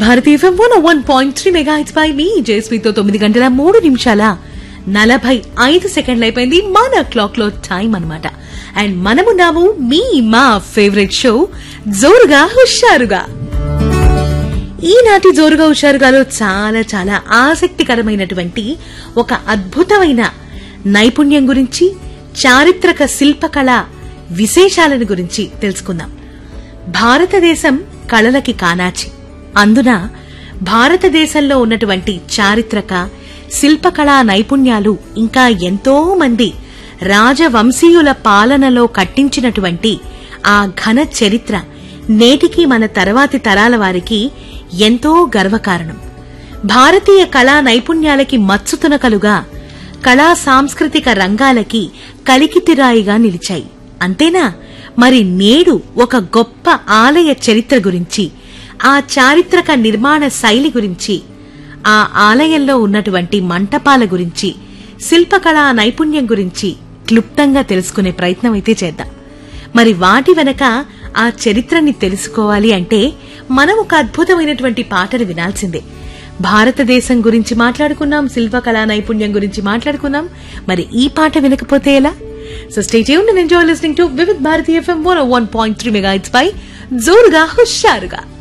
భారతీయ FM one one point three megahertz పై మీ జేస్వితో తొమ్మిది గంటల మూడు నిమిషాల నలభై ఐదు సెకండ్లు అయిపోయింది మన క్లాక్ లో టైం అన్నమాట అండ్ మనమున్నాము మీ మా ఫేవరెట్ షో జోరుగా హుషారుగా ఈనాటి జోరుగా హుషారుగాలో చాలా చాలా ఆసక్తికరమైనటువంటి ఒక అద్భుతమైన నైపుణ్యం గురించి చారిత్రక శిల్పకళ విశేషాలను గురించి తెలుసుకుందాం భారతదేశం కళలకి కానాచి అందున భారతదేశంలో ఉన్నటువంటి చారిత్రక శిల్పకళా నైపుణ్యాలు ఇంకా ఎంతో మంది రాజవంశీయుల పాలనలో కట్టించినటువంటి ఆ ఘన చరిత్ర నేటికి మన తర్వాతి తరాల వారికి ఎంతో గర్వకారణం భారతీయ కళా నైపుణ్యాలకి మచ్చుతునకలుగా కళా సాంస్కృతిక రంగాలకి కలికితిరాయిగా నిలిచాయి అంతేనా మరి నేడు ఒక గొప్ప ఆలయ చరిత్ర గురించి ఆ చారిత్రక నిర్మాణ శైలి గురించి ఆ ఆలయంలో ఉన్నటువంటి మంటపాల గురించి శిల్పకళా నైపుణ్యం గురించి క్లుప్తంగా తెలుసుకునే ప్రయత్నం అయితే చేద్దాం మరి వాటి వెనక ఆ చరిత్రని తెలుసుకోవాలి అంటే మనం ఒక అద్భుతమైనటువంటి పాటను వినాల్సిందే భారతదేశం గురించి మాట్లాడుకున్నాం శిల్పకళా నైపుణ్యం గురించి మాట్లాడుకున్నాం మరి ఈ పాట వినకపోతే ఎలా so stay tune and enjoy listening to Vividh భారతీయ FM one one point three mega పై జోరుగా హుషారుగా